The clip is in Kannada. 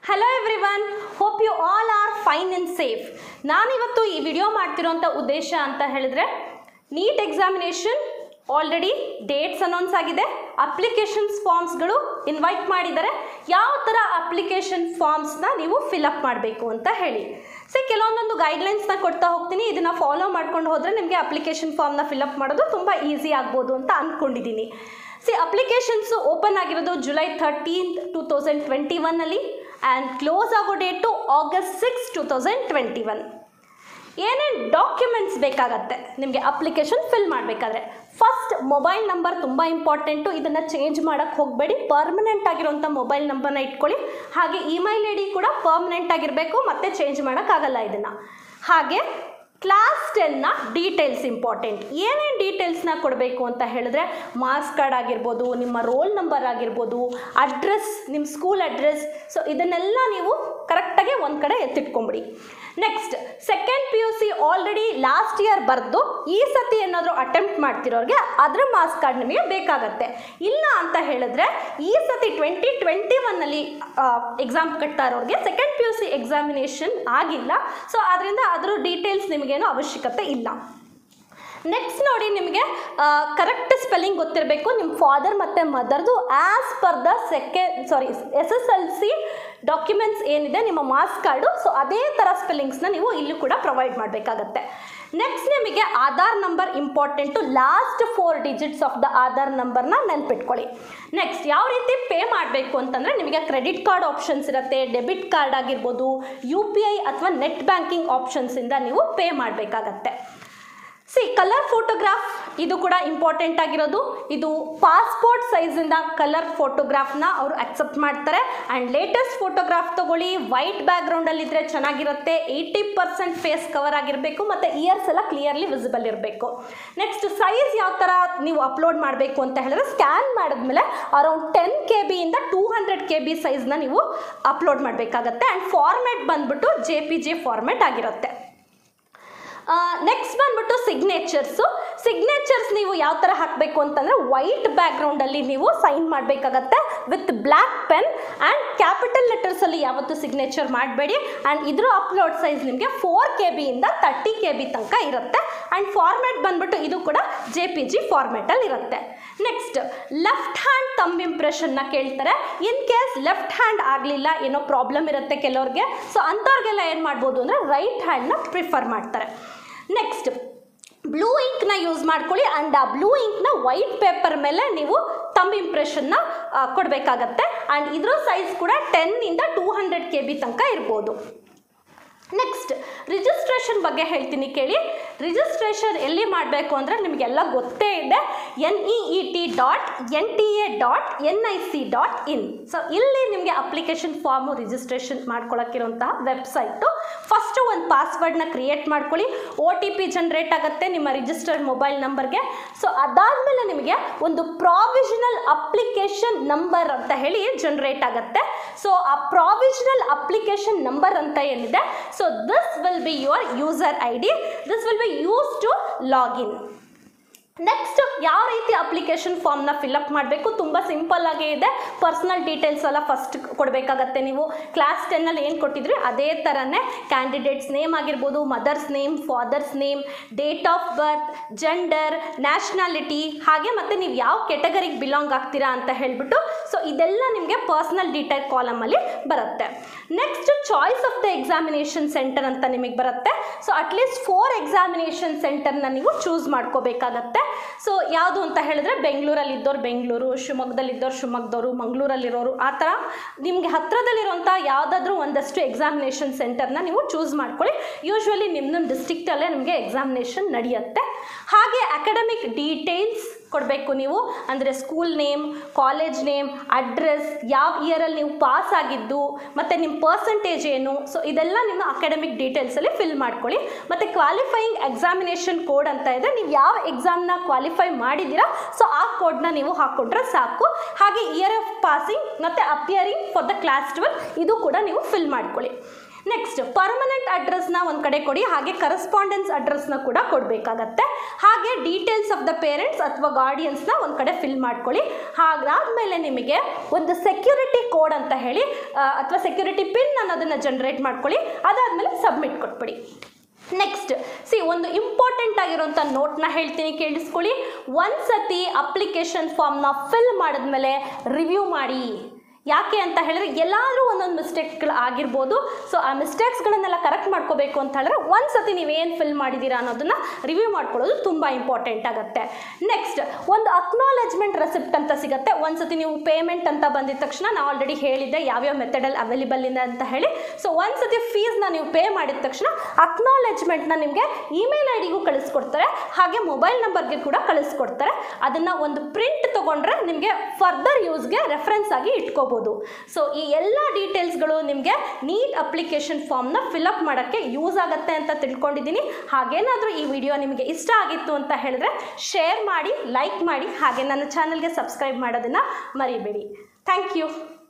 hello everyone hope you all are fine and safe ನಾನಿವತ್ತು ಈ ವಿಡಿಯೋ ಮಾಡ್ತಿರೋಂಥ ಉದ್ದೇಶ ಅಂತ ಹೇಳಿದ್ರೆ NEET examination already dates announce ಆಗಿದೆ ಅಪ್ಲಿಕೇಶನ್ಸ್ ಫಾರ್ಮ್ಸ್ಗಳು ಇನ್ವೈಟ್ ಮಾಡಿದ್ದಾರೆ ಯಾವ ಥರ ಅಪ್ಲಿಕೇಶನ್ ಫಾರ್ಮ್ಸ್ನ ನೀವು ಫಿಲಪ್ ಮಾಡಬೇಕು ಅಂತ ಹೇಳಿ ಸೊ ಕೆಲವೊಂದೊಂದು ಗೈಡ್ಲೈನ್ಸ್ನ ಕೊಡ್ತಾ ಹೋಗ್ತೀನಿ ಇದನ್ನು ಫಾಲೋ ಮಾಡ್ಕೊಂಡು ಹೋದರೆ ನಿಮಗೆ ಅಪ್ಲಿಕೇಶನ್ ಫಾರ್ಮ್ನ ಫಿಲಪ್ ಮಾಡೋದು ತುಂಬ ಈಸಿ ಆಗ್ಬೋದು ಅಂತ ಅಂದ್ಕೊಂಡಿದ್ದೀನಿ ಸಿ ಅಪ್ಲಿಕೇಶನ್ಸು ಓಪನ್ ಆಗಿರೋದು July thirteenth two thousand twenty ಒನ್ನಲ್ಲಿ ಆ್ಯಂಡ್ ಕ್ಲೋಸ್ ಆಗೋ date August six two thousand twenty one ಏನೇನು ಡಾಕ್ಯುಮೆಂಟ್ಸ್ ಬೇಕಾಗತ್ತೆ ನಿಮಗೆ ಅಪ್ಲಿಕೇಶನ್ ಫಿಲ್ ಮಾಡಬೇಕಾದ್ರೆ ಫಸ್ಟ್ ಮೊಬೈಲ್ ನಂಬರ್ ತುಂಬ ಇಂಪಾರ್ಟೆಂಟು ಇದನ್ನು ಚೇಂಜ್ ಮಾಡೋಕ್ಕೆ ಹೋಗಬೇಡಿ ಪರ್ಮನೆಂಟ್ ಆಗಿರೋಂಥ ಮೊಬೈಲ್ ನಂಬರ್ನ ಇಟ್ಕೊಳ್ಳಿ ಹಾಗೆ ಇಮೇಲ್ ಐ ಡಿ ಕೂಡ ಪರ್ಮನೆಂಟ್ ಆಗಿರಬೇಕು ಮತ್ತೆ ಚೇಂಜ್ ಮಾಡೋಕ್ಕಾಗಲ್ಲ ಇದನ್ನು ಹಾಗೆ ಕ್ಲಾಸ್ ಟೆನ್ನ ಡೀಟೇಲ್ಸ್ ಇಂಪಾರ್ಟೆಂಟ್ ಏನೇನು ಡೀಟೇಲ್ಸ್ನ ಕೊಡಬೇಕು ಅಂತ ಹೇಳಿದ್ರೆ ಮಾರ್ಕ್ಸ್ ಕಾರ್ಡ್ ಆಗಿರ್ಬೋದು ನಿಮ್ಮ ರೋಲ್ ನಂಬರ್ ಆಗಿರ್ಬೋದು ಅಡ್ರೆಸ್ ನಿಮ್ಮ ಸ್ಕೂಲ್ ಅಡ್ರೆಸ್ ಸೊ ಇದನ್ನೆಲ್ಲ ನೀವು ಕರೆಕ್ಟಾಗಿ ಒಂದು ಕಡೆ ಎತ್ತಿಟ್ಕೊಂಬಿಡಿ next second P U C already last year ಬರೆದು ಈ ಸತಿ ಏನಾದರೂ ಅಟೆಂಪ್ಟ್ ಮಾಡ್ತಿರೋರಿಗೆ ಅದ್ರ ಮಾರ್ಕ್ಸ್ ಕಾರ್ಡ್ ನಿಮಗೆ ಬೇಕಾಗತ್ತೆ ಇಲ್ಲ ಅಂತ ಹೇಳಿದ್ರೆ ಈ ಸತಿ ಟ್ವೆಂಟಿ ಟ್ವೆಂಟಿ ಒನ್ನಲ್ಲಿ ಎಕ್ಸಾಮ್ ಕಟ್ತಾ ಇರೋರಿಗೆ second P U C examination ಆಗಿಲ್ಲ ಸೊ ಅದರಿಂದ ಅದ್ರ ಡೀಟೇಲ್ಸ್ ನಿಮಗೇನು ಅವಶ್ಯಕತೆ ಇಲ್ಲ ನೆಕ್ಸ್ಟ್ ನೋಡಿ ನಿಮಗೆ ಕರೆಕ್ಟ್ ಸ್ಪೆಲ್ಲಿಂಗ್ ಗೊತ್ತಿರಬೇಕು ನಿಮ್ಮ ಫಾದರ್ ಮತ್ತು ಮದರ್ದು as per the second sorry S S L C documents ಏನಿದೆ ನಿಮ್ಮ ಮಾರ್ಕ್ಸ್ ಕಾರ್ಡು ಸೊ ಅದೇ ಥರ ಸ್ಪೆಲ್ಲಿಂಗ್ಸ್ನ ನೀವು ಇಲ್ಲೂ ಕೂಡ ಪ್ರೊವೈಡ್ ಮಾಡಬೇಕಾಗತ್ತೆ ನೆಕ್ಸ್ಟ್ ನಿಮಗೆ Aadhaar number important last four digits of the Aadhaar ನಂಬರ್ನ ನೆನ್ಪಿಟ್ಕೊಳ್ಳಿ ನೆಕ್ಸ್ಟ್ ಯಾವ ರೀತಿ ಪೇ ಮಾಡಬೇಕು ಅಂತಂದರೆ ನಿಮಗೆ ಕ್ರೆಡಿಟ್ ಕಾರ್ಡ್ ಆಪ್ಷನ್ಸ್ ಇರುತ್ತೆ ಡೆಬಿಟ್ ಕಾರ್ಡ್ ಆಗಿರ್ಬೋದು ಯು ಪಿ ಐ ಅಥವಾ ನೆಟ್ ಬ್ಯಾಂಕಿಂಗ್ ಆಪ್ಷನ್ಸಿಂದ ನೀವು ಪೇ ಮಾಡಬೇಕಾಗತ್ತೆ ಸಿ ಕಲರ್ ಫೋಟೋಗ್ರಾಫ್ ಇದು ಕೂಡ ಇಂಪಾರ್ಟೆಂಟ್ ಆಗಿರೋದು ಇದು ಪಾಸ್ಪೋರ್ಟ್ ಸೈಜಿಂದ ಕಲರ್ ಫೋಟೋಗ್ರಾಫ್ನ ಅವರು ಅಕ್ಸೆಪ್ಟ್ ಮಾಡ್ತಾರೆ ಆ್ಯಂಡ್ ಲೇಟೆಸ್ಟ್ ಫೋಟೋಗ್ರಾಫ್ ತಗೊಳ್ಳಿ ವೈಟ್ ಬ್ಯಾಕ್ಗ್ರೌಂಡಲ್ಲಿದ್ದರೆ ಚೆನ್ನಾಗಿರುತ್ತೆ ಏಯ್ಟಿ ಪರ್ಸೆಂಟ್ ಫೇಸ್ ಕವರ್ ಆಗಿರಬೇಕು ಮತ್ತು ಇಯರ್ಸ್ ಎಲ್ಲ ಕ್ಲಿಯರ್ಲಿ ವಿಸಿಬಲ್ ಇರಬೇಕು ನೆಕ್ಸ್ಟ್ ಸೈಜ್ ಯಾವ ಥರ ನೀವು ಅಪ್ಲೋಡ್ ಮಾಡಬೇಕು ಅಂತ ಹೇಳಿದ್ರೆ ಸ್ಕ್ಯಾನ್ ಮಾಡಿದ್ಮೇಲೆ ಅರೌಂಡ್ ಟೆನ್ ಕೆ ಬಿಯಿಂದ ಟೂ ಹಂಡ್ರೆಡ್ ಕೆ ಬಿ ಸೈಜ್ನ ನೀವು ಅಪ್ಲೋಡ್ ಮಾಡಬೇಕಾಗತ್ತೆ ಆ್ಯಂಡ್ ಫಾರ್ಮೆಟ್ ಬಂದ್ಬಿಟ್ಟು ಜೆ ಪಿ ಜೆ ಫಾರ್ಮೆಟ್ ಆಗಿರುತ್ತೆ ನೆಕ್ಸ್ಟ್ ಬಂದ್ಬಿಟ್ಟು ಸಿಗ್ನೇಚರ್ಸು ಸಿಗ್ನೇಚರ್ಸ್ ನೀವು ಯಾವ ಥರ ಹಾಕಬೇಕು ಅಂತಂದರೆ ವೈಟ್ ಬ್ಯಾಕ್ಗ್ರೌಂಡಲ್ಲಿ ನೀವು ಸೈನ್ ಮಾಡಬೇಕಾಗತ್ತೆ with black pen and capital ಲೆಟರ್ಸಲ್ಲಿ ಯಾವತ್ತೂ ಸಿಗ್ನೇಚರ್ ಮಾಡಬೇಡಿ ಆ್ಯಂಡ್ ಇದ್ರ ಅಪ್ಲೋಡ್ ಸೈಜ್ ನಿಮಗೆ ಫೋರ್ ಕೆ ಬಿಯಿಂದ ತರ್ಟಿ ಕೆ ಬಿ ತನಕ ಇರುತ್ತೆ ಆ್ಯಂಡ್ ಫಾರ್ಮ್ಯಾಟ್ ಬಂದ್ಬಿಟ್ಟು ಇದು ಕೂಡ ಜೆ ಪಿ ಜಿ ಫಾರ್ಮ್ಯಾಟಲ್ಲಿ ಇರುತ್ತೆ ನೆಕ್ಸ್ಟ್ ಲೆಫ್ಟ್ ಹ್ಯಾಂಡ್ ತಮ್ ಇಂಪ್ರೆಷನ್ನ ಕೇಳ್ತಾರೆ ಇನ್ ಕೇಸ್ ಲೆಫ್ಟ್ ಹ್ಯಾಂಡ್ ಆಗಲಿಲ್ಲ ಏನೋ ಪ್ರಾಬ್ಲಮ್ ಇರುತ್ತೆ ಕೆಲವ್ರಿಗೆ ಸೊ ಅಂಥವ್ರಿಗೆಲ್ಲ ಏನು ಮಾಡ್ಬೋದು ಅಂದರೆ ರೈಟ್ ಹ್ಯಾಂಡ್ನ ಪ್ರಿಫರ್ ಮಾಡ್ತಾರೆ ನೆಕ್ಸ್ಟ್ ಬ್ಲೂ ಇಂಕ್ನ ಯೂಸ್ ಮಾಡ್ಕೊಳ್ಳಿ ಆ್ಯಂಡ್ ಆ ಬ್ಲೂ ಇಂಕ್ನ ವೈಟ್ ಪೇಪರ್ ಮೇಲೆ ನೀವು ತಮ್ಮ ಇಂಪ್ರೆಷನ್ನ ಕೊಡಬೇಕಾಗತ್ತೆ ಆ್ಯಂಡ್ ಇದ್ರ ಸೈಜ್ ಕೂಡ ಟೆನ್ನಿಂದ ಟೂ ಹಂಡ್ರೆಡ್ ಕೆ ಬಿ ತನಕ ಇರ್ಬೋದು ನೆಕ್ಸ್ಟ್ ರಿಜಿಸ್ಟ್ರೇಷನ್ ಬಗ್ಗೆ ಹೇಳ್ತೀನಿ ಕೇಳಿ ರಿಜಿಸ್ಟ್ರೇಷನ್ ಎಲ್ಲಿ ಮಾಡಬೇಕು ಅಂದರೆ ನಿಮಗೆಲ್ಲ ಗೊತ್ತೇ ಇದೆ N E E T dot N T A dot N I C dot in so ಇಲ್ಲಿ ನಿಮಗೆ ಅಪ್ಲಿಕೇಶನ್ ಫಾರ್ಮು ರಿಜಿಸ್ಟ್ರೇಷನ್ ಮಾಡ್ಕೊಳಕ್ಕಿರುವಂತಹ ವೆಬ್ಸೈಟು ಫಸ್ಟು ಒಂದು ಪಾಸ್ವರ್ಡ್ನ ಕ್ರಿಯೇಟ್ ಮಾಡ್ಕೊಳ್ಳಿ ಒ ಟಿ ಪಿ ಜನ್ರೇಟ್ ಆಗುತ್ತೆ ನಿಮ್ಮ ರಿಜಿಸ್ಟರ್ಡ್ ಮೊಬೈಲ್ ನಂಬರ್ಗೆ ಸೊ ಅದಾದಮೇಲೆ ನಿಮಗೆ ಒಂದು ಪ್ರಾವಿಷನಲ್ ಅಪ್ಲಿಕೇಶನ್ ನಂಬರ್ ಅಂತ ಹೇಳಿ ಜನ್ರೇಟ್ ಆಗುತ್ತೆ ಸೊ ಆ ಪ್ರಾವಿಷನಲ್ ಅಪ್ಲಿಕೇಶನ್ ನಂಬರ್ ಅಂತ ಏನಿದೆ so this will be your user I D this will be use to login next ಯಾವ ರೀತಿ ಅಪ್ಲಿಕೇಶನ್ ಫಾರ್ಮ್ನ ಫಿಲಪ್ ಮಾಡಬೇಕು ತುಂಬ ಸಿಂಪಲ್ ಆಗೇ ಇದೆ ಪರ್ಸ್ನಲ್ ಡೀಟೇಲ್ಸ್ ಎಲ್ಲ ಫಸ್ಟ್ ಕೊಡಬೇಕಾಗತ್ತೆ ನೀವು ಕ್ಲಾಸ್ ಟೆನ್ನಲ್ಲಿ ಏನು ಕೊಟ್ಟಿದ್ರಿ ಅದೇ ಥರನೇ ಕ್ಯಾಂಡಿಡೇಟ್ಸ್ ನೇಮ್ ಆಗಿರ್ಬೋದು mother's name father's name date of birth gender nationality ಹಾಗೆ ಮತ್ತು ನೀವು ಯಾವ ಕೆಟಗರಿಗೆ ಬಿಲಾಂಗ್ ಆಗ್ತೀರಾ ಅಂತ ಹೇಳ್ಬಿಟ್ಟು ಸೊ ಇದೆಲ್ಲ ನಿಮಗೆ ಪರ್ಸ್ನಲ್ ಡೀಟೇಲ್ ಕಾಲಮಲ್ಲಿ ಬರುತ್ತೆ next choice of the examination centre ಅಂತ ನಿಮಗೆ ಬರುತ್ತೆ ಸೊ ಅಟ್ಲೀಸ್ಟ್ ಫೋರ್ ಎಕ್ಸಾಮಿನೇಷನ್ ಸೆಂಟರ್ನ ನೀವು ಚೂಸ್ ಮಾಡ್ಕೋಬೇಕಾಗತ್ತೆ ಸೊ ಯಾವುದು ಅಂತ ಹೇಳಿದ್ರೆ ಬೆಂಗಳೂರಲ್ಲಿ ಇದ್ದವ್ರು ಬೆಂಗಳೂರು ಶಿವಮೊಗ್ಗದಲ್ಲಿ ಇದ್ದವ್ರು ಶಿವಮೊಗ್ಗದವರು ಮಂಗಳೂರಲ್ಲಿರೋರು ಆ ಥರ ನಿಮಗೆ ಹತ್ರದಲ್ಲಿರುವಂಥ ಯಾವುದಾದ್ರೂ ಒಂದಷ್ಟು ಎಕ್ಸಾಮಿನೇಷನ್ ಸೆಂಟರ್ನ ನೀವು ಚೂಸ್ ಮಾಡ್ಕೊಳ್ಳಿ ಯೂಶ್ವಲಿ ನಿಮ್ಮ ನಿಮ್ಮ ಡಿಸ್ಟಿಕ್ಟಲ್ಲೇ ನಿಮಗೆ ಎಕ್ಸಾಮಿನೇಷನ್ ನಡೆಯುತ್ತೆ ಹಾಗೆ ಅಕಾಡೆಮಿಕ್ ಡೀಟೇಲ್ಸ್ ಕೊಡಬೇಕು ನೀವು ಅಂದರೆ school name college name address ಯಾವ ಇಯರಲ್ಲಿ ನೀವು ಪಾಸ್ ಆಗಿದ್ದು ಮತ್ತು ನಿಮ್ಮ ಪರ್ಸಂಟೇಜ್ ಏನು ಸೊ ಇದೆಲ್ಲ ನಿಮ್ಮ ಅಕಾಡೆಮಿಕ್ ಡೀಟೇಲ್ಸಲ್ಲಿ ಫಿಲ್ ಮಾಡ್ಕೊಳ್ಳಿ ಮತ್ತು ಕ್ವಾಲಿಫೈಯಿಂಗ್ ಎಕ್ಸಾಮಿನೇಷನ್ ಕೋಡ್ ಅಂತ ಇದೆ ನೀವು ಯಾವ ಎಕ್ಸಾಮ್ನ ಕ್ವಾಲಿಫೈ ಮಾಡಿದ್ದೀರಾ ಸೊ ಆ ಕೋಡ್ನ ನೀವು ಹಾಕ್ಕೊಂಡ್ರೆ ಸಾಕು ಹಾಗೆ ಇಯರ್ ಆಫ್ ಪಾಸಿಂಗ್ ಮತ್ತು appearing for the class twelve ಇದು ಕೂಡ ನೀವು ಫಿಲ್ ಮಾಡ್ಕೊಳ್ಳಿ ನೆಕ್ಸ್ಟ್ ಪರ್ಮನೆಂಟ್ ಅಡ್ರೆಸ್ನ ಒಂದು ಕಡೆ ಕೊಡಿ ಹಾಗೆ ಕರೆಸ್ಪಾಂಡೆನ್ಸ್ ಅಡ್ರೆಸ್ನ ಕೂಡ ಕೊಡಬೇಕಾಗತ್ತೆ ಹಾಗೆ ಡೀಟೇಲ್ಸ್ ಆಫ್ ದ ಪೇರೆಂಟ್ಸ್ ಅಥವಾ ಗಾರ್ಡಿಯನ್ಸ್ನ ಒಂದು ಕಡೆ ಫಿಲ್ ಮಾಡ್ಕೊಳ್ಳಿ ಹಾಗಾದ್ಮೇಲೆ ನಿಮಗೆ ಒಂದು ಸೆಕ್ಯೂರಿಟಿ ಕೋಡ್ ಅಂತ ಹೇಳಿ ಅಥವಾ ಸೆಕ್ಯೂರಿಟಿ ಪಿನ್ ಅನ್ನೋದನ್ನು ಜನರೇಟ್ ಮಾಡ್ಕೊಳ್ಳಿ ಅದಾದಮೇಲೆ ಸಬ್ಮಿಟ್ ಕೊಟ್ಬಿಡಿ ನೆಕ್ಸ್ಟ್ ಸಿ ಒಂದು ಇಂಪಾರ್ಟೆಂಟ್ ಆಗಿರುವಂಥ ನೋಟ್ನ ಹೇಳ್ತೀನಿ ಕೇಳಿಸ್ಕೊಳ್ಳಿ ಒಂದ್ಸತಿ ಅಪ್ಲಿಕೇಶನ್ ಫಾರ್ಮ್ನ ಫಿಲ್ ಮಾಡಿದ್ಮೇಲೆ ರಿವ್ಯೂ ಮಾಡಿ ಯಾಕೆ ಅಂತ ಹೇಳಿದ್ರೆ ಎಲ್ಲಾದರೂ ಒಂದೊಂದು ಮಿಸ್ಟೇಕ್ಗಳು ಆಗಿರ್ಬೋದು ಸೊ ಆ ಮಿಸ್ಟೇಕ್ಸ್ಗಳನ್ನೆಲ್ಲ ಕರೆಕ್ಟ್ ಮಾಡ್ಕೋಬೇಕು ಅಂತ ಹೇಳಿದ್ರೆ ಒಂದು ಸತಿ ನೀವೇನು ಫಿಲ್ ಮಾಡಿದ್ದೀರಾ ಅನ್ನೋದನ್ನ ರಿವ್ಯೂ ಮಾಡ್ಕೊಳ್ಳೋದು ತುಂಬ ಇಂಪಾರ್ಟೆಂಟ್ ಆಗುತ್ತೆ ನೆಕ್ಸ್ಟ್ ಒಂದು ಅಕ್ನಾಲೆಜ್ಮೆಂಟ್ ರೆಸಿಪ್ಟ್ ಅಂತ ಸಿಗುತ್ತೆ ಒಂದು ಸತಿ ನೀವು ಪೇಮೆಂಟ್ ಅಂತ ಬಂದಿದ ತಕ್ಷಣ ನಾನು ಆಲ್ರೆಡಿ ಹೇಳಿದ್ದೆ ಯಾವ್ಯಾವ ಮೆಥಡಲ್ಲಿ ಅವೈಲೇಬಲ್ ಇದೆ ಅಂತ ಹೇಳಿ ಸೊ ಒಂದು ಸತಿ ಫೀಸ್ನ ನೀವು ಪೇ ಮಾಡಿದ ತಕ್ಷಣ ಅಕ್ನಾಲೆಜ್ಮೆಂಟ್ನ ನಿಮಗೆ ಇಮೇಲ್ ಐ ಡಿಗೂ ಕಳಿಸ್ಕೊಡ್ತಾರೆ ಹಾಗೆ ಮೊಬೈಲ್ ನಂಬರ್ಗೆ ಕೂಡ ಕಳಿಸ್ಕೊಡ್ತಾರೆ ಅದನ್ನು ಒಂದು ಪ್ರಿಂಟ್ ತೊಗೊಂಡ್ರೆ ನಿಮಗೆ ಫರ್ದರ್ ಯೂಸ್ಗೆ ರೆಫರೆನ್ಸ್ ಆಗಿ ಇಟ್ಕೋಬೋದು ಸೊ ಈ ಎಲ್ಲ ಡೀಟೇಲ್ಸ್ಗಳು ನಿಮಗೆ ನೀಟ್ ಅಪ್ಲಿಕೇಶನ್ ಫಾರ್ಮ್ನ ಫಿಲಪ್ ಮಾಡೋಕ್ಕೆ ಯೂಸ್ ಆಗುತ್ತೆ ಅಂತ ತಿಳ್ಕೊಂಡಿದ್ದೀನಿ ಹಾಗೇನಾದರೂ ಈ ವಿಡಿಯೋ ನಿಮಗೆ ಇಷ್ಟ ಆಗಿತ್ತು ಅಂತ ಹೇಳಿದ್ರೆ ಶೇರ್ ಮಾಡಿ ಲೈಕ್ ಮಾಡಿ ಹಾಗೆ ನನ್ನ ಚಾನಲ್ಗೆ ಸಬ್ಸ್ಕ್ರೈಬ್ ಮಾಡೋದನ್ನು ಮರಿಬೇಡಿ ಥ್ಯಾಂಕ್ ಯು